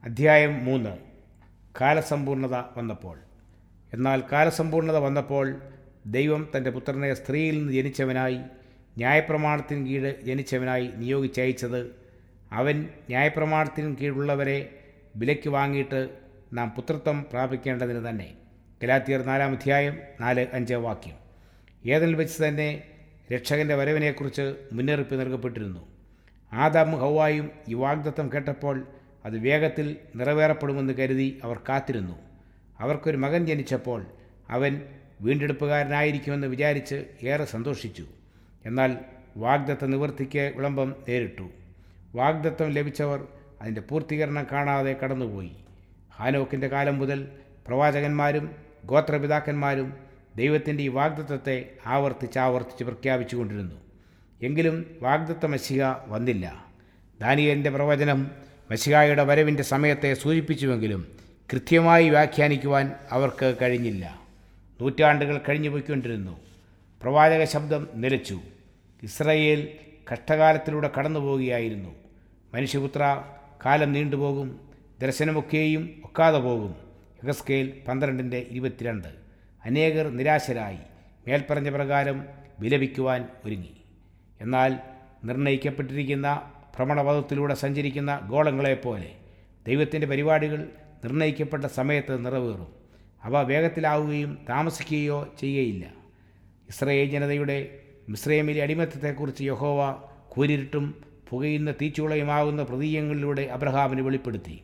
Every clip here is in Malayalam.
അധ്യായം മൂന്ന് കാലസമ്പൂർണത വന്നപ്പോൾ എന്നാൽ കാലസമ്പൂർണത വന്നപ്പോൾ ദൈവം തൻ്റെ പുത്രനെ സ്ത്രീയിൽ നിന്ന് ജനിച്ചവനായി ന്യായപ്രമാണത്തിന് കീഴ് ജനിച്ചവനായി നിയോഗിച്ചയച്ചത് അവൻ ന്യായപ്രമാണത്തിന് കീഴുള്ളവരെ വിലയ്ക്ക് വാങ്ങിയിട്ട് നാം പുത്രത്വം പ്രാപിക്കേണ്ടതിന് തന്നെ ഗലാത്തിയർ നാലാം അധ്യായം നാല് അഞ്ച് വാക്യം ഏതിൽ വെച്ച് തന്നെ രക്ഷകൻ്റെ വരവിനെക്കുറിച്ച് മുന്നറിയിപ്പ് നൽകപ്പെട്ടിരുന്നു ആദാമും ഹൗവായും ഈ വാഗ്ദത്തം കേട്ടപ്പോൾ അത് വേഗത്തിൽ നിറവേറപ്പെടുമെന്ന് കരുതി അവർ കാത്തിരുന്നു അവർക്കൊരു മകൻ ജനിച്ചപ്പോൾ അവൻ വീണ്ടെടുപ്പുകാരനായിരിക്കുമെന്ന് വിചാരിച്ച് ഏറെ സന്തോഷിച്ചു എന്നാൽ വാഗ്ദത്ത നിവൃത്തിക്ക് വിളംബം നേരിട്ടു വാഗ്ദത്തം ലഭിച്ചവർ അതിൻ്റെ പൂർത്തീകരണം കാണാതെ കടന്നുപോയി ഹാനോക്കിൻ്റെ കാലം മുതൽ പ്രവാചകന്മാരും ഗോത്രപിതാക്കന്മാരും ദൈവത്തിൻ്റെ ഈ വാഗ്ദത്തത്തെ ആവർത്തിച്ച് ആവർത്തിച്ച് പ്രഖ്യാപിച്ചുകൊണ്ടിരുന്നു എങ്കിലും വാഗ്ദത്ത മഷിക വന്നില്ല ദാനിയലിൻ്റെ പ്രവചനം മഷികായുടെ വരവിൻ്റെ സമയത്തെ സൂചിപ്പിച്ചുവെങ്കിലും കൃത്യമായി വ്യാഖ്യാനിക്കുവാൻ അവർക്ക് കഴിഞ്ഞില്ല നൂറ്റാണ്ടുകൾ കഴിഞ്ഞു പോയിക്കൊണ്ടിരുന്നു പ്രവാചക ശബ്ദം നിലച്ചു ഇസ്രയേൽ കഷ്ടകാലത്തിലൂടെ കടന്നു പോവുകയായിരുന്നു മനുഷ്യപുത്ര കാലം നീണ്ടുപോകും ദർശനമൊക്കെയും ഒക്കാതെ പോകും യഗസ്കേൽ പന്ത്രണ്ടിൻ്റെ ഇരുപത്തിരണ്ട് അനേകർ നിരാശരായി മേൽപ്പറഞ്ഞ പ്രകാരം വിലപിക്കുവാൻ ഒരുങ്ങി എന്നാൽ നിർണയിക്കപ്പെട്ടിരിക്കുന്ന ഭ്രമണപഥത്തിലൂടെ സഞ്ചരിക്കുന്ന ഗോളങ്ങളെപ്പോലെ ദൈവത്തിൻ്റെ പരിപാടികൾ നിർണയിക്കപ്പെട്ട സമയത്ത് നിറവേറും അവ വേഗത്തിലാവുകയും താമസിക്കുകയോ ചെയ്യുകയില്ല ഇസ്രയേൽ ജനതയുടെ മിശ്രൈമിലെ അടിമത്തത്തെക്കുറിച്ച് യഹോവ കൂരിരുട്ടും പുകയുന്ന തീച്ചുളയുമാകുന്ന പ്രതീയങ്ങളിലൂടെ അബ്രഹാമിന് വെളിപ്പെടുത്തി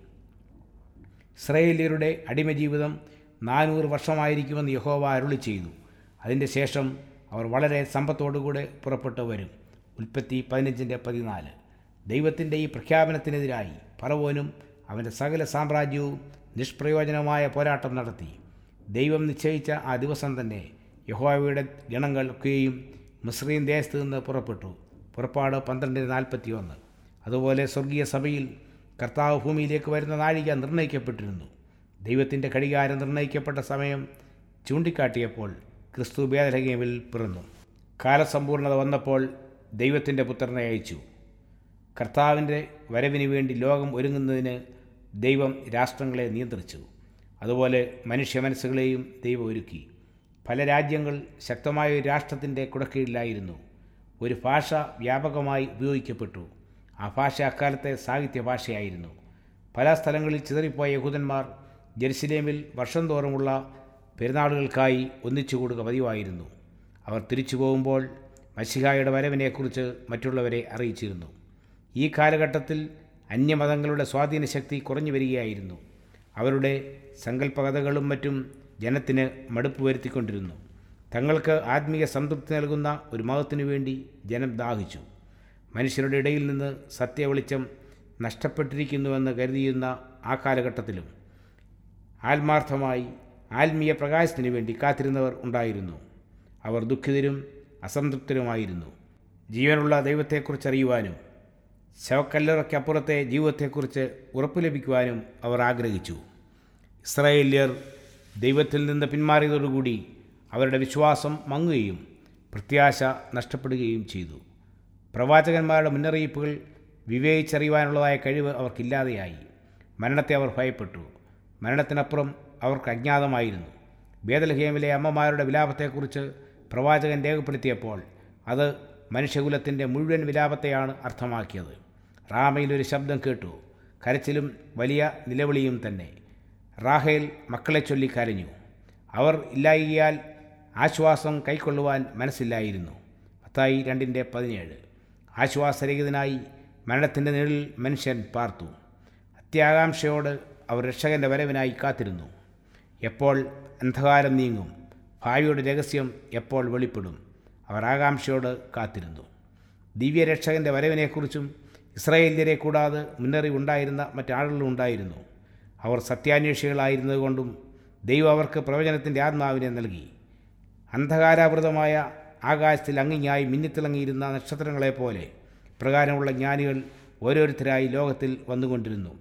ഇസ്രയേലിയരുടെ അടിമജീവിതം നാനൂറ് വർഷമായിരിക്കുമെന്ന് യഹോവ അരുളി ചെയ്തു അതിൻ്റെ ശേഷം അവർ വളരെ സമ്പത്തോടുകൂടെ പുറപ്പെട്ടു വരും ഉൽപ്പത്തി പതിനഞ്ചിൻ്റെ പതിനാല് ദൈവത്തിൻ്റെ ഈ പ്രഖ്യാപനത്തിനെതിരായി പറവോനും അവൻ്റെ സകല സാമ്രാജ്യവും നിഷ്പ്രയോജനമായ പോരാട്ടം നടത്തി ദൈവം നിശ്ചയിച്ച ആ ദിവസം തന്നെ യഹോവയുടെ ഗണങ്ങൾ ഒക്കെയും മിശ്രീം ദേശത്ത് നിന്ന് പുറപ്പെട്ടു പുറപ്പാട് പന്ത്രണ്ടിന് നാൽപ്പത്തി ഒന്ന് അതുപോലെ സ്വർഗീയ സഭയിൽ കർത്താവ് ഭൂമിയിലേക്ക് വരുന്ന നാഴിക നിർണ്ണയിക്കപ്പെട്ടിരുന്നു ദൈവത്തിൻ്റെ ഘടികാരം നിർണ്ണയിക്കപ്പെട്ട സമയം ചൂണ്ടിക്കാട്ടിയപ്പോൾ ക്രിസ്തു ഭേദലഹീമിൽ പിറന്നു കാലസമ്പൂർണത വന്നപ്പോൾ ദൈവത്തിൻ്റെ പുത്രനെ അയച്ചു കർത്താവിൻ്റെ വരവിന് വേണ്ടി ലോകം ഒരുങ്ങുന്നതിന് ദൈവം രാഷ്ട്രങ്ങളെ നിയന്ത്രിച്ചു അതുപോലെ മനുഷ്യ മനസ്സുകളെയും ദൈവം ഒരുക്കി പല രാജ്യങ്ങൾ ശക്തമായ ഒരു രാഷ്ട്രത്തിൻ്റെ കുടക്കീഴിലായിരുന്നു ഒരു ഭാഷ വ്യാപകമായി ഉപയോഗിക്കപ്പെട്ടു ആ ഭാഷ അക്കാലത്തെ സാഹിത്യ ഭാഷയായിരുന്നു പല സ്ഥലങ്ങളിൽ ചിതറിപ്പോയ യഹൂദന്മാർ ജെറുസലേമിൽ വർഷം തോറുമുള്ള പെരുന്നാളുകൾക്കായി ഒന്നിച്ചുകൂടുക പതിവായിരുന്നു അവർ തിരിച്ചു പോകുമ്പോൾ മഷിഹായുടെ വരവിനെക്കുറിച്ച് മറ്റുള്ളവരെ അറിയിച്ചിരുന്നു ഈ കാലഘട്ടത്തിൽ അന്യമതങ്ങളുടെ സ്വാധീന ശക്തി കുറഞ്ഞു വരികയായിരുന്നു അവരുടെ സങ്കല്പകഥകളും മറ്റും ജനത്തിന് മടുപ്പ് വരുത്തിക്കൊണ്ടിരുന്നു തങ്ങൾക്ക് ആത്മീയ സംതൃപ്തി നൽകുന്ന ഒരു മതത്തിനു വേണ്ടി ജനം ദാഹിച്ചു മനുഷ്യരുടെ ഇടയിൽ നിന്ന് സത്യവെളിച്ചം നഷ്ടപ്പെട്ടിരിക്കുന്നുവെന്ന് കരുതിയിരുന്ന ആ കാലഘട്ടത്തിലും ആത്മാർത്ഥമായി ആത്മീയ പ്രകാശത്തിനു വേണ്ടി കാത്തിരുന്നവർ ഉണ്ടായിരുന്നു അവർ ദുഃഖിതരും അസംതൃപ്തരുമായിരുന്നു ജീവനുള്ള ദൈവത്തെക്കുറിച്ച് അറിയുവാനും ശവക്കല്ലറയ്ക്കപ്പുറത്തെ ജീവിതത്തെക്കുറിച്ച് ഉറപ്പ് ലഭിക്കുവാനും അവർ ആഗ്രഹിച്ചു ഇസ്രായേല്യർ ദൈവത്തിൽ നിന്ന് പിന്മാറിയതോടുകൂടി അവരുടെ വിശ്വാസം മങ്ങുകയും പ്രത്യാശ നഷ്ടപ്പെടുകയും ചെയ്തു പ്രവാചകന്മാരുടെ മുന്നറിയിപ്പുകൾ വിവേചിച്ചറിയുവാനുള്ളതായ കഴിവ് അവർക്കില്ലാതെയായി മരണത്തെ അവർ ഭയപ്പെട്ടു മരണത്തിനപ്പുറം അവർക്ക് അജ്ഞാതമായിരുന്നു ബേദൽഹേമിലെ അമ്മമാരുടെ വിലാപത്തെക്കുറിച്ച് പ്രവാചകൻ രേഖപ്പെടുത്തിയപ്പോൾ അത് മനുഷ്യകുലത്തിൻ്റെ മുഴുവൻ വിലാപത്തെയാണ് അർത്ഥമാക്കിയത് റാമയിലൊരു ശബ്ദം കേട്ടു കരച്ചിലും വലിയ നിലവിളിയും തന്നെ റാഹേൽ മക്കളെ ചൊല്ലി കരഞ്ഞു അവർ ഇല്ലായികയാൽ ആശ്വാസം കൈക്കൊള്ളുവാൻ മനസ്സില്ലായിരുന്നു പത്തായി രണ്ടിൻ്റെ പതിനേഴ് ആശ്വാസരഹിതനായി മരണത്തിൻ്റെ നിഴലിൽ മനുഷ്യൻ പാർത്തു അത്യാകാംക്ഷയോട് അവർ രക്ഷകൻ്റെ വരവിനായി കാത്തിരുന്നു എപ്പോൾ അന്ധകാരം നീങ്ങും ഭാവിയുടെ രഹസ്യം എപ്പോൾ വെളിപ്പെടും അവർ ആകാംക്ഷയോട് കാത്തിരുന്നു ദിവ്യരക്ഷകൻ്റെ വരവിനെക്കുറിച്ചും ഇസ്രായേല്യരെ കൂടാതെ മുന്നറിവുണ്ടായിരുന്ന മറ്റാളുകളും ഉണ്ടായിരുന്നു അവർ സത്യാന്വേഷികളായിരുന്നതുകൊണ്ടും ദൈവം അവർക്ക് പ്രവചനത്തിൻ്റെ ആത്മാവിനെ നൽകി അന്ധകാരാവൃതമായ ആകാശത്തിൽ അങ്ങിങ്ങായി മിന്നിത്തിളങ്ങിയിരുന്ന നക്ഷത്രങ്ങളെപ്പോലെ പ്രകാരമുള്ള ജ്ഞാനികൾ ഓരോരുത്തരായി ലോകത്തിൽ വന്നുകൊണ്ടിരുന്നു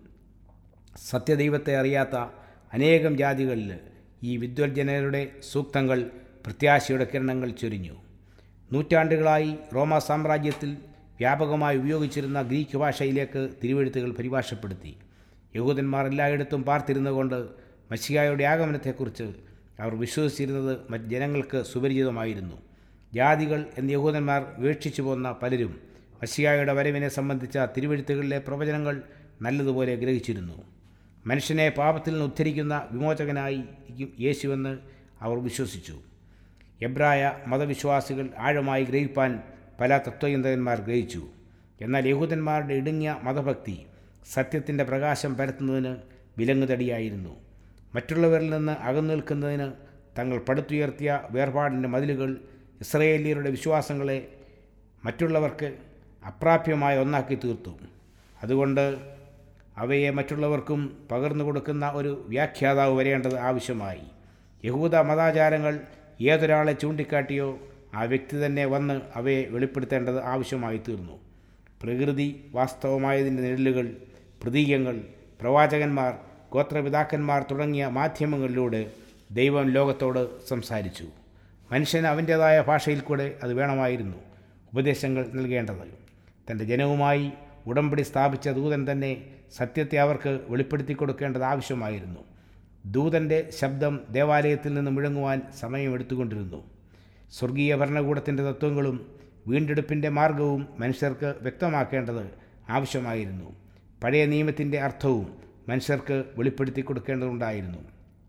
സത്യദൈവത്തെ അറിയാത്ത അനേകം ജാതികളിൽ ഈ വിദ്വജ്ജനരുടെ സൂക്തങ്ങൾ പ്രത്യാശയുടെ കിരണങ്ങൾ ചൊരിഞ്ഞു നൂറ്റാണ്ടുകളായി റോമ സാമ്രാജ്യത്തിൽ വ്യാപകമായി ഉപയോഗിച്ചിരുന്ന ഗ്രീക്ക് ഭാഷയിലേക്ക് തിരുവെഴുത്തുകൾ പരിഭാഷപ്പെടുത്തി യഹൂദന്മാർ എല്ലായിടത്തും പാർത്തിരുന്നുകൊണ്ട് മഷിയായുടെ ആഗമനത്തെക്കുറിച്ച് അവർ വിശ്വസിച്ചിരുന്നത് മറ്റ് ജനങ്ങൾക്ക് സുപരിചിതമായിരുന്നു ജാതികൾ എന്ന് യഹൂദന്മാർ വീക്ഷിച്ചു പോന്ന പലരും മഷിയായുടെ വരവിനെ സംബന്ധിച്ച തിരുവഴുത്തുകളിലെ പ്രവചനങ്ങൾ നല്ലതുപോലെ ഗ്രഹിച്ചിരുന്നു മനുഷ്യനെ പാപത്തിൽ നിന്ന് ഉദ്ധരിക്കുന്ന വിമോചകനായി യേശുവെന്ന് അവർ വിശ്വസിച്ചു എബ്രായ മതവിശ്വാസികൾ ആഴമായി ഗ്രഹിപ്പാൻ പല തത്വചിന്തകന്മാർ ഗ്രഹിച്ചു എന്നാൽ യഹൂദന്മാരുടെ ഇടുങ്ങിയ മതഭക്തി സത്യത്തിൻ്റെ പ്രകാശം പരത്തുന്നതിന് വിലങ്ങുതടിയായിരുന്നു മറ്റുള്ളവരിൽ നിന്ന് അകന്നു നിൽക്കുന്നതിന് തങ്ങൾ പടുത്തുയർത്തിയ വേർപാടിൻ്റെ മതിലുകൾ ഇസ്രയേലിയരുടെ വിശ്വാസങ്ങളെ മറ്റുള്ളവർക്ക് അപ്രാപ്യമായ ഒന്നാക്കി തീർത്തു അതുകൊണ്ട് അവയെ മറ്റുള്ളവർക്കും പകർന്നു കൊടുക്കുന്ന ഒരു വ്യാഖ്യാതാവ് വരേണ്ടത് ആവശ്യമായി യഹൂദ മതാചാരങ്ങൾ ഏതൊരാളെ ചൂണ്ടിക്കാട്ടിയോ ആ വ്യക്തി തന്നെ വന്ന് അവയെ വെളിപ്പെടുത്തേണ്ടത് ആവശ്യമായി തീർന്നു പ്രകൃതി വാസ്തവമായതിൻ്റെ നിഴലുകൾ പ്രതീകങ്ങൾ പ്രവാചകന്മാർ ഗോത്രപിതാക്കന്മാർ തുടങ്ങിയ മാധ്യമങ്ങളിലൂടെ ദൈവം ലോകത്തോട് സംസാരിച്ചു മനുഷ്യന് അവൻ്റേതായ ഭാഷയിൽ കൂടെ അത് വേണമായിരുന്നു ഉപദേശങ്ങൾ നൽകേണ്ടത് തൻ്റെ ജനവുമായി ഉടമ്പടി സ്ഥാപിച്ച ദൂതൻ തന്നെ സത്യത്തെ അവർക്ക് വെളിപ്പെടുത്തി കൊടുക്കേണ്ടത് ആവശ്യമായിരുന്നു ദൂതൻ്റെ ശബ്ദം ദേവാലയത്തിൽ നിന്ന് മുഴങ്ങുവാൻ സമയമെടുത്തുകൊണ്ടിരുന്നു സ്വർഗീയ ഭരണകൂടത്തിൻ്റെ തത്വങ്ങളും വീണ്ടെടുപ്പിൻ്റെ മാർഗവും മനുഷ്യർക്ക് വ്യക്തമാക്കേണ്ടത് ആവശ്യമായിരുന്നു പഴയ നിയമത്തിൻ്റെ അർത്ഥവും മനുഷ്യർക്ക് വെളിപ്പെടുത്തി കൊടുക്കേണ്ടതുണ്ടായിരുന്നു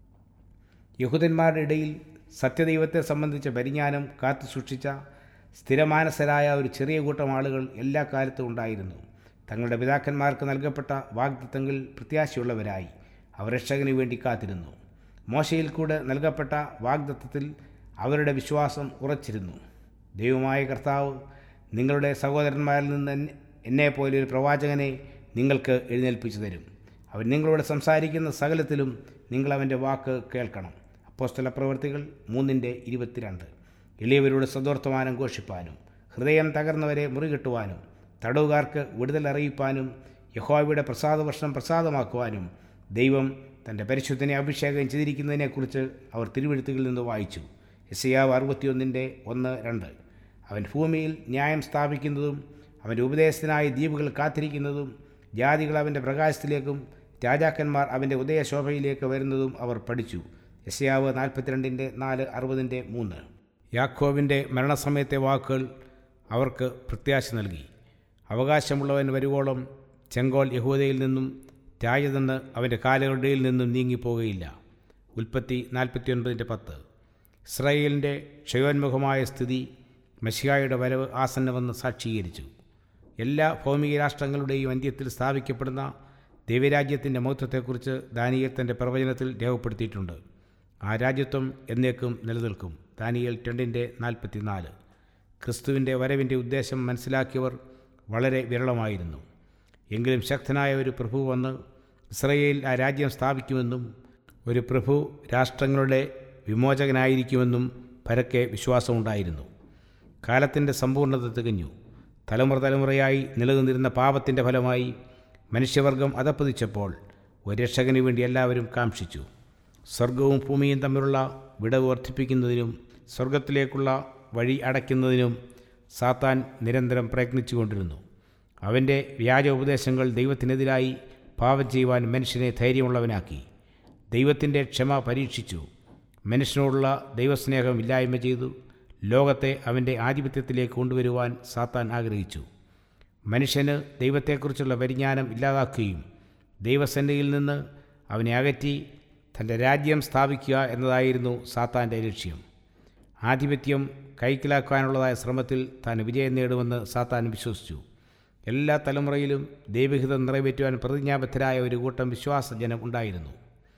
യഹൂദന്മാരുടെ ഇടയിൽ സത്യദൈവത്തെ സംബന്ധിച്ച പരിജ്ഞാനം കാത്തു സൂക്ഷിച്ച സ്ഥിരമാനസരായ ഒരു ചെറിയ കൂട്ടം ആളുകൾ എല്ലാ കാലത്തും ഉണ്ടായിരുന്നു തങ്ങളുടെ പിതാക്കന്മാർക്ക് നൽകപ്പെട്ട വാഗ്ദത്തങ്ങളിൽ പ്രത്യാശയുള്ളവരായി അവർ രക്ഷകന് വേണ്ടി കാത്തിരുന്നു മോശയിൽ കൂടെ നൽകപ്പെട്ട വാഗ്ദത്തത്തിൽ അവരുടെ വിശ്വാസം ഉറച്ചിരുന്നു ദൈവമായ കർത്താവ് നിങ്ങളുടെ സഹോദരന്മാരിൽ നിന്ന് എന്നെപ്പോലെ ഒരു പ്രവാചകനെ നിങ്ങൾക്ക് എഴുന്നേൽപ്പിച്ചു തരും അവൻ നിങ്ങളോട് സംസാരിക്കുന്ന സകലത്തിലും നിങ്ങൾ അവൻ്റെ വാക്ക് കേൾക്കണം അപ്പോസ്തല പ്രവൃത്തികൾ മൂന്നിൻ്റെ ഇരുപത്തിരണ്ട് എളിയവരോട് സദോർത്തമാനം ഘോഷിപ്പാനും ഹൃദയം തകർന്നവരെ മുറികിട്ടുവാനും തടവുകാർക്ക് വിടുതൽ അറിയിപ്പാനും യഹോവയുടെ പ്രസാദവർഷം പ്രസാദമാക്കുവാനും ദൈവം തൻ്റെ പരിശുദ്ധനെ അഭിഷേകം ചെയ്തിരിക്കുന്നതിനെക്കുറിച്ച് അവർ തിരുവെഴുത്തുകളിൽ നിന്ന് വായിച്ചു എസിയാവ് അറുപത്തിയൊന്നിൻ്റെ ഒന്ന് രണ്ട് അവൻ ഭൂമിയിൽ ന്യായം സ്ഥാപിക്കുന്നതും അവൻ്റെ ഉപദേശത്തിനായി ദ്വീപുകൾ കാത്തിരിക്കുന്നതും ജാതികൾ അവൻ്റെ പ്രകാശത്തിലേക്കും രാജാക്കന്മാർ അവൻ്റെ ഉദയശോഭയിലേക്ക് വരുന്നതും അവർ പഠിച്ചു യശയാവ് നാൽപ്പത്തിരണ്ടിൻ്റെ നാല് അറുപതിൻ്റെ മൂന്ന് യാക്കോവിൻ്റെ മരണസമയത്തെ വാക്കുകൾ അവർക്ക് പ്രത്യാശ നൽകി അവകാശമുള്ളവൻ വരുവോളം ചെങ്കോൽ യഹൂദയിൽ നിന്നും രാജതെന്ന് അവൻ്റെ കാലുകളുടെ നിന്നും നീങ്ങിപ്പോകുകയില്ല ഉൽപ്പത്തി നാൽപ്പത്തിയൊൻപതിൻ്റെ പത്ത് ഇസ്രായേലിൻ്റെ ക്ഷയോന്മുഖമായ സ്ഥിതി മെസ്സിഹായുടെ വരവ് ആസന്നമെന്ന് സാക്ഷീകരിച്ചു എല്ലാ ഭൗമിക രാഷ്ട്രങ്ങളുടെയും അന്ത്യത്തിൽ സ്ഥാപിക്കപ്പെടുന്ന ദൈവരാജ്യത്തിൻ്റെ മഹത്വത്തെക്കുറിച്ച് ദാനിയൽ തൻ്റെ പ്രവചനത്തിൽ രേഖപ്പെടുത്തിയിട്ടുണ്ട് ആ രാജ്യത്വം എന്നേക്കും നിലനിൽക്കും ദാനിയൽ രണ്ടിൻ്റെ നാൽപ്പത്തിനാല് ക്രിസ്തുവിൻ്റെ വരവിൻ്റെ ഉദ്ദേശം മനസ്സിലാക്കിയവർ വളരെ വിരളമായിരുന്നു എങ്കിലും ശക്തനായ ഒരു പ്രഭു വന്ന് ഇസ്രയേൽ ആ രാജ്യം സ്ഥാപിക്കുമെന്നും ഒരു പ്രഭു രാഷ്ട്രങ്ങളുടെ വിമോചകനായിരിക്കുമെന്നും പരക്കെ വിശ്വാസമുണ്ടായിരുന്നു കാലത്തിൻ്റെ സമ്പൂർണ്ണത തികഞ്ഞു തലമുറ തലമുറയായി നിലനിന്നിരുന്ന പാപത്തിൻ്റെ ഫലമായി മനുഷ്യവർഗം അതപ്പതിച്ചപ്പോൾ ഒരു രക്ഷകന് വേണ്ടി എല്ലാവരും കാക്ഷിച്ചു സ്വർഗവും ഭൂമിയും തമ്മിലുള്ള വിടവ് വർദ്ധിപ്പിക്കുന്നതിനും സ്വർഗത്തിലേക്കുള്ള വഴി അടയ്ക്കുന്നതിനും സാത്താൻ നിരന്തരം പ്രയത്നിച്ചുകൊണ്ടിരുന്നു അവൻ്റെ വ്യാജ ഉപദേശങ്ങൾ ദൈവത്തിനെതിരായി പാപം ചെയ്യുവാൻ മനുഷ്യനെ ധൈര്യമുള്ളവനാക്കി ദൈവത്തിൻ്റെ ക്ഷമ പരീക്ഷിച്ചു മനുഷ്യനോടുള്ള ദൈവസ്നേഹം ഇല്ലായ്മ ചെയ്തു ലോകത്തെ അവൻ്റെ ആധിപത്യത്തിലേക്ക് കൊണ്ടുവരുവാൻ സാത്താൻ ആഗ്രഹിച്ചു മനുഷ്യന് ദൈവത്തെക്കുറിച്ചുള്ള പരിജ്ഞാനം ഇല്ലാതാക്കുകയും ദൈവസന്നിധിയിൽ നിന്ന് അവനെ അകറ്റി തൻ്റെ രാജ്യം സ്ഥാപിക്കുക എന്നതായിരുന്നു സാത്താൻ്റെ ലക്ഷ്യം ആധിപത്യം കൈക്കലാക്കാനുള്ളതായ ശ്രമത്തിൽ താൻ വിജയം നേടുമെന്ന് സാത്താൻ വിശ്വസിച്ചു എല്ലാ തലമുറയിലും ദൈവഹിതം നിറവേറ്റുവാൻ പ്രതിജ്ഞാബദ്ധരായ ഒരു കൂട്ടം വിശ്വാസജനം ഉണ്ടായിരുന്നു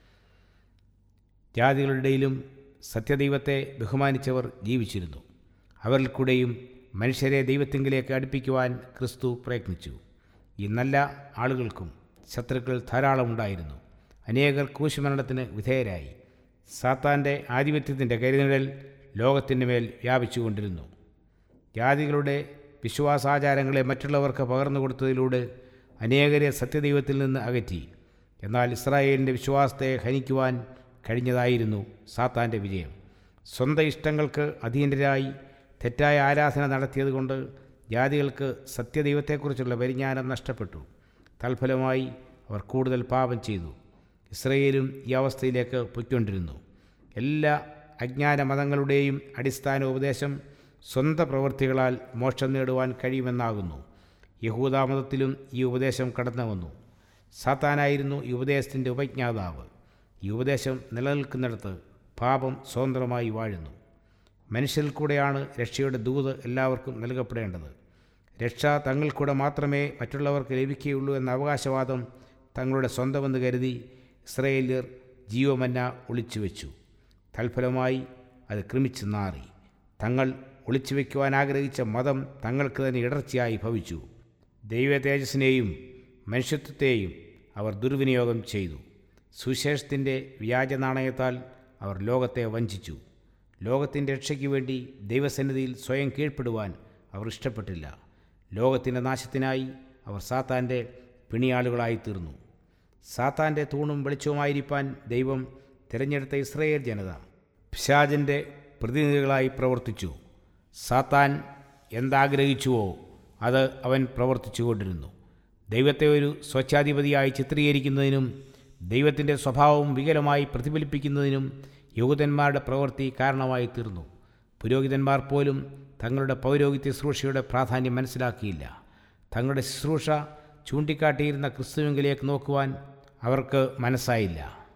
ജാതികളുടെയിലും സത്യദൈവത്തെ ബഹുമാനിച്ചവർ ജീവിച്ചിരുന്നു അവരിൽ കൂടെയും മനുഷ്യരെ ദൈവത്തിങ്കിലേക്ക് അടുപ്പിക്കുവാൻ ക്രിസ്തു പ്രയത്നിച്ചു ഈ നല്ല ആളുകൾക്കും ശത്രുക്കൾ ധാരാളമുണ്ടായിരുന്നു അനേകർ കൂശുമരണത്തിന് വിധേയരായി സാത്താൻ്റെ ആധിപത്യത്തിൻ്റെ കരുനിഴൽ ലോകത്തിൻ്റെ മേൽ വ്യാപിച്ചുകൊണ്ടിരുന്നു ജാതികളുടെ വിശ്വാസാചാരങ്ങളെ മറ്റുള്ളവർക്ക് പകർന്നു കൊടുത്തതിലൂടെ അനേകരെ സത്യദൈവത്തിൽ നിന്ന് അകറ്റി എന്നാൽ ഇസ്രായേലിൻ്റെ വിശ്വാസത്തെ ഹനിക്കുവാൻ കഴിഞ്ഞതായിരുന്നു സാത്താൻ്റെ വിജയം സ്വന്തം ഇഷ്ടങ്ങൾക്ക് അധീനരായി തെറ്റായ ആരാധന നടത്തിയതുകൊണ്ട് ജാതികൾക്ക് സത്യദൈവത്തെക്കുറിച്ചുള്ള പരിജ്ഞാനം നഷ്ടപ്പെട്ടു തൽഫലമായി അവർ കൂടുതൽ പാപം ചെയ്തു ഇസ്രയേലും ഈ അവസ്ഥയിലേക്ക് പൊയ്ക്കൊണ്ടിരുന്നു എല്ലാ അജ്ഞാന മതങ്ങളുടെയും അടിസ്ഥാന ഉപദേശം സ്വന്തം പ്രവൃത്തികളാൽ മോക്ഷം നേടുവാൻ കഴിയുമെന്നാകുന്നു യഹൂദാമതത്തിലും ഈ ഉപദേശം കടന്നു വന്നു സാത്താനായിരുന്നു ഈ ഉപദേശത്തിൻ്റെ ഉപജ്ഞാതാവ് ഈ ഉപദേശം നിലനിൽക്കുന്നിടത്ത് പാപം സ്വതന്ത്രമായി വാഴുന്നു മനുഷ്യരിൽ കൂടെയാണ് രക്ഷയുടെ ദൂത് എല്ലാവർക്കും നൽകപ്പെടേണ്ടത് രക്ഷ തങ്ങൾക്കൂടെ മാത്രമേ മറ്റുള്ളവർക്ക് ലഭിക്കുകയുള്ളൂ എന്ന അവകാശവാദം തങ്ങളുടെ സ്വന്തമെന്ന് കരുതി ഇസ്രയേല്യർ ജീവമന്ന ഒളിച്ചു വെച്ചു തൽഫലമായി അത് ക്രമിച്ച് നാറി തങ്ങൾ ഒളിച്ചു വയ്ക്കുവാൻ ആഗ്രഹിച്ച മതം തങ്ങൾക്ക് തന്നെ ഇടർച്ചയായി ഭവിച്ചു ദൈവ തേജസ്സിനെയും മനുഷ്യത്വത്തെയും അവർ ദുർവിനിയോഗം ചെയ്തു സുശേഷത്തിൻ്റെ വ്യാജ നാണയത്താൽ അവർ ലോകത്തെ വഞ്ചിച്ചു ലോകത്തിൻ്റെ രക്ഷയ്ക്ക് വേണ്ടി ദൈവസന്നിധിയിൽ സ്വയം കീഴ്പ്പെടുവാൻ അവർ ഇഷ്ടപ്പെട്ടില്ല ലോകത്തിൻ്റെ നാശത്തിനായി അവർ സാത്താൻ്റെ പിണിയാളുകളായി തീർന്നു സാത്താൻ്റെ തൂണും വെളിച്ചവുമായിരിക്കാൻ ദൈവം തിരഞ്ഞെടുത്ത ഇസ്രയേൽ ജനത പിശാചിൻ്റെ പ്രതിനിധികളായി പ്രവർത്തിച്ചു സാത്താൻ എന്താഗ്രഹിച്ചുവോ അത് അവൻ പ്രവർത്തിച്ചുകൊണ്ടിരുന്നു ദൈവത്തെ ഒരു സ്വച്ഛാധിപതിയായി ചിത്രീകരിക്കുന്നതിനും ദൈവത്തിൻ്റെ സ്വഭാവം വികലമായി പ്രതിഫലിപ്പിക്കുന്നതിനും യഹൂദന്മാരുടെ പ്രവൃത്തി കാരണമായി തീർന്നു പുരോഹിതന്മാർ പോലും തങ്ങളുടെ പൗരോഹിത്യ ശുശ്രൂഷയുടെ പ്രാധാന്യം മനസ്സിലാക്കിയില്ല തങ്ങളുടെ ശുശ്രൂഷ ചൂണ്ടിക്കാട്ടിയിരുന്ന ക്രിസ്തുവിങ്കിലേക്ക് നോക്കുവാൻ അവർക്ക് മനസ്സായില്ല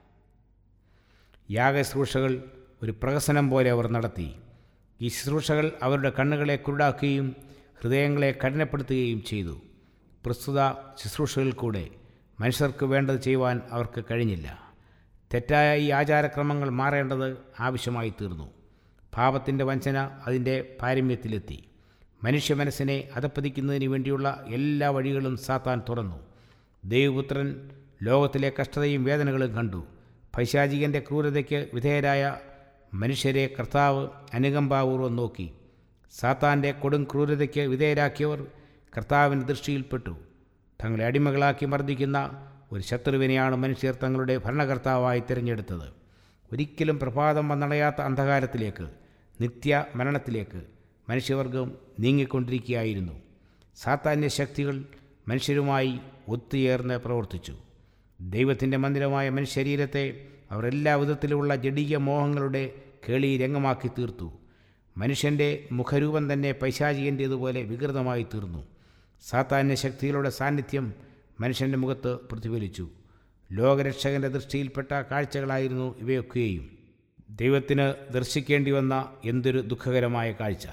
യാഗശുശ്രൂഷകൾ ഒരു പ്രഹസനം പോലെ അവർ നടത്തി ഈ ശുശ്രൂഷകൾ അവരുടെ കണ്ണുകളെ കുരുടാക്കുകയും ഹൃദയങ്ങളെ കഠിനപ്പെടുത്തുകയും ചെയ്തു പ്രസ്തുത ശുശ്രൂഷകളിൽ കൂടെ മനുഷ്യർക്ക് വേണ്ടത് ചെയ്യുവാൻ അവർക്ക് കഴിഞ്ഞില്ല തെറ്റായ ഈ ആചാരക്രമങ്ങൾ മാറേണ്ടത് ആവശ്യമായി തീർന്നു പാപത്തിൻ്റെ വഞ്ചന അതിൻ്റെ പാരമ്യത്തിലെത്തി മനുഷ്യ മനസ്സിനെ അധപ്പതിക്കുന്നതിന് വേണ്ടിയുള്ള എല്ലാ വഴികളും സാത്താൻ തുറന്നു ദൈവപുത്രൻ ലോകത്തിലെ കഷ്ടതയും വേദനകളും കണ്ടു പൈശാചികൻ്റെ ക്രൂരതയ്ക്ക് വിധേയരായ മനുഷ്യരെ കർത്താവ് അനുകമ്പാപൂർവം നോക്കി സാത്താൻ്റെ കൊടും ക്രൂരതയ്ക്ക് വിധേയരാക്കിയവർ കർത്താവിൻ്റെ ദൃഷ്ടിയിൽപ്പെട്ടു തങ്ങളെ അടിമകളാക്കി മർദ്ദിക്കുന്ന ഒരു ശത്രുവിനെയാണ് മനുഷ്യർ തങ്ങളുടെ ഭരണകർത്താവായി തിരഞ്ഞെടുത്തത് ഒരിക്കലും പ്രഭാതം വന്നടയാത്ത അന്ധകാരത്തിലേക്ക് നിത്യ മരണത്തിലേക്ക് മനുഷ്യവർഗം നീങ്ങിക്കൊണ്ടിരിക്കുകയായിരുന്നു സാത്താന്യ ശക്തികൾ മനുഷ്യരുമായി ഒത്തുചേർന്ന് പ്രവർത്തിച്ചു ദൈവത്തിൻ്റെ മന്ദിരമായ മനുഷ്യരീരത്തെ അവർ എല്ലാ വിധത്തിലുമുള്ള ജഡീയ മോഹങ്ങളുടെ കേളി രംഗമാക്കി തീർത്തു മനുഷ്യൻ്റെ മുഖരൂപം തന്നെ പൈശാചികൻ്റേതുപോലെ വികൃതമായി തീർന്നു സാത്താന്യ ശക്തികളുടെ സാന്നിധ്യം മനുഷ്യൻ്റെ മുഖത്ത് പ്രതിഫലിച്ചു ലോകരക്ഷകൻ്റെ ദൃഷ്ടിയിൽപ്പെട്ട കാഴ്ചകളായിരുന്നു ഇവയൊക്കെയും ദൈവത്തിന് ദർശിക്കേണ്ടി വന്ന എന്തൊരു ദുഃഖകരമായ കാഴ്ച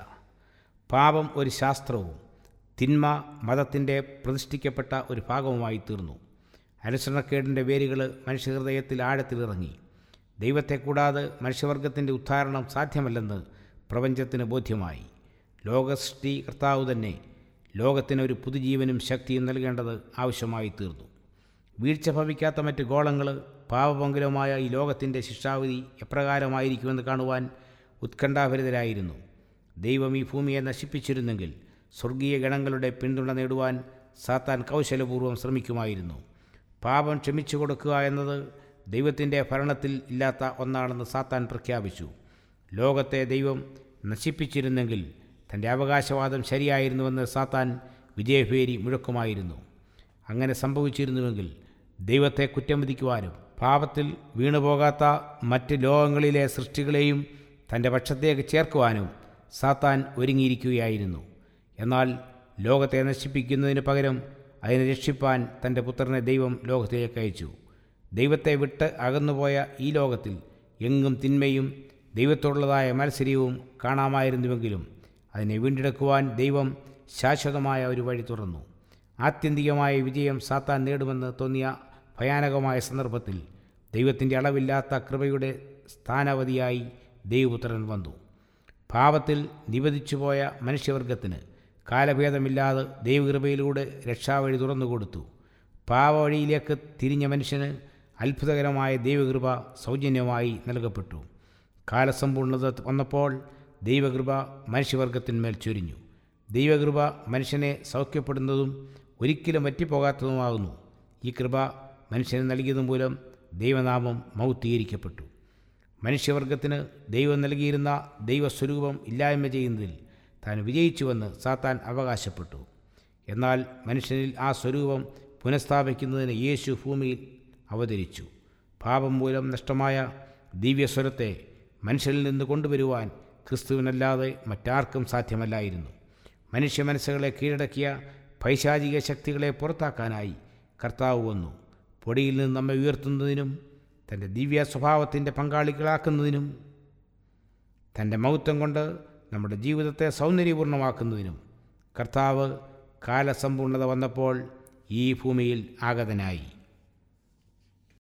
പാപം ഒരു ശാസ്ത്രവും തിന്മ മതത്തിൻ്റെ പ്രതിഷ്ഠിക്കപ്പെട്ട ഒരു ഭാഗവുമായി തീർന്നു അനുസരണക്കേടിൻ്റെ വേരുകൾ മനുഷ്യഹൃദയത്തിൽ ആഴത്തിലിറങ്ങി ദൈവത്തെ കൂടാതെ മനുഷ്യവർഗത്തിൻ്റെ ഉദ്ധാരണം സാധ്യമല്ലെന്ന് പ്രപഞ്ചത്തിന് ബോധ്യമായി ലോകസൃഷ്ടി കർത്താവ് തന്നെ ലോകത്തിനൊരു പുതുജീവനും ശക്തിയും നൽകേണ്ടത് ആവശ്യമായി തീർന്നു വീഴ്ച ഭവിക്കാത്ത മറ്റ് ഗോളങ്ങൾ പാപപങ്കുലമായ ഈ ലോകത്തിൻ്റെ ശിക്ഷാവിധി എപ്രകാരമായിരിക്കുമെന്ന് കാണുവാൻ ഉത്കണ്ഠാഭരിതരായിരുന്നു ദൈവം ഈ ഭൂമിയെ നശിപ്പിച്ചിരുന്നെങ്കിൽ സ്വർഗീയ ഗണങ്ങളുടെ പിന്തുണ നേടുവാൻ സാത്താൻ കൗശലപൂർവ്വം ശ്രമിക്കുമായിരുന്നു പാപം ക്ഷമിച്ചു കൊടുക്കുക എന്നത് ദൈവത്തിൻ്റെ ഭരണത്തിൽ ഇല്ലാത്ത ഒന്നാണെന്ന് സാത്താൻ പ്രഖ്യാപിച്ചു ലോകത്തെ ദൈവം നശിപ്പിച്ചിരുന്നെങ്കിൽ തൻ്റെ അവകാശവാദം ശരിയായിരുന്നുവെന്ന് സാത്താൻ വിജയഭേരി മുഴക്കുമായിരുന്നു അങ്ങനെ സംഭവിച്ചിരുന്നുവെങ്കിൽ ദൈവത്തെ കുറ്റം വിധിക്കുവാനും പാപത്തിൽ വീണുപോകാത്ത മറ്റ് ലോകങ്ങളിലെ സൃഷ്ടികളെയും തൻ്റെ പക്ഷത്തേക്ക് ചേർക്കുവാനും സാത്താൻ ഒരുങ്ങിയിരിക്കുകയായിരുന്നു എന്നാൽ ലോകത്തെ നശിപ്പിക്കുന്നതിന് പകരം അതിനെ രക്ഷിപ്പാൻ തൻ്റെ പുത്രനെ ദൈവം ലോകത്തിലേക്ക് അയച്ചു ദൈവത്തെ വിട്ട് അകന്നുപോയ ഈ ലോകത്തിൽ എങ്ങും തിന്മയും ദൈവത്തോടുള്ളതായ മത്സര്യവും കാണാമായിരുന്നുവെങ്കിലും അതിനെ വീണ്ടെടുക്കുവാൻ ദൈവം ശാശ്വതമായ ഒരു വഴി തുറന്നു ആത്യന്തികമായ വിജയം സാത്താൻ നേടുമെന്ന് തോന്നിയ ഭയാനകമായ സന്ദർഭത്തിൽ ദൈവത്തിൻ്റെ അളവില്ലാത്ത കൃപയുടെ സ്ഥാനവതിയായി ദൈവപുത്രൻ വന്നു പാപത്തിൽ നിവദിച്ചുപോയ മനുഷ്യവർഗത്തിന് കാലഭേദമില്ലാതെ ദൈവകൃപയിലൂടെ രക്ഷാവഴി തുറന്നുകൊടുത്തു പാവവഴിയിലേക്ക് തിരിഞ്ഞ മനുഷ്യന് അത്ഭുതകരമായ ദൈവകൃപ സൗജന്യമായി നൽകപ്പെട്ടു കാലസമ്പൂർണത വന്നപ്പോൾ ദൈവകൃപ മനുഷ്യവർഗത്തിന്മേൽ ചൊരിഞ്ഞു ദൈവകൃപ മനുഷ്യനെ സൗഖ്യപ്പെടുന്നതും ഒരിക്കലും വറ്റിപ്പോകാത്തതുമാകുന്നു ഈ കൃപ മനുഷ്യന് നൽകിയത് മൂലം ദൈവനാമം മൗത്തീകരിക്കപ്പെട്ടു മനുഷ്യവർഗത്തിന് ദൈവം നൽകിയിരുന്ന ദൈവസ്വരൂപം ഇല്ലായ്മ ചെയ്യുന്നതിൽ താൻ വിജയിച്ചുവെന്ന് സാത്താൻ അവകാശപ്പെട്ടു എന്നാൽ മനുഷ്യനിൽ ആ സ്വരൂപം പുനഃസ്ഥാപിക്കുന്നതിന് യേശു ഭൂമിയിൽ അവതരിച്ചു പാപം മൂലം നഷ്ടമായ ദിവ്യസ്വരത്തെ മനുഷ്യരിൽ നിന്ന് കൊണ്ടുവരുവാൻ ക്രിസ്തുവിനല്ലാതെ മറ്റാർക്കും സാധ്യമല്ലായിരുന്നു മനുഷ്യ മനസ്സുകളെ കീഴടക്കിയ പൈശാചിക ശക്തികളെ പുറത്താക്കാനായി കർത്താവ് വന്നു പൊടിയിൽ നിന്ന് നമ്മെ ഉയർത്തുന്നതിനും തൻ്റെ ദിവ്യ സ്വഭാവത്തിൻ്റെ പങ്കാളികളാക്കുന്നതിനും തൻ്റെ മൗത്വം കൊണ്ട് നമ്മുടെ ജീവിതത്തെ സൗന്ദര്യപൂർണ്ണമാക്കുന്നതിനും കർത്താവ് കാലസമ്പൂർണത വന്നപ്പോൾ ഈ ഭൂമിയിൽ ആഗതനായി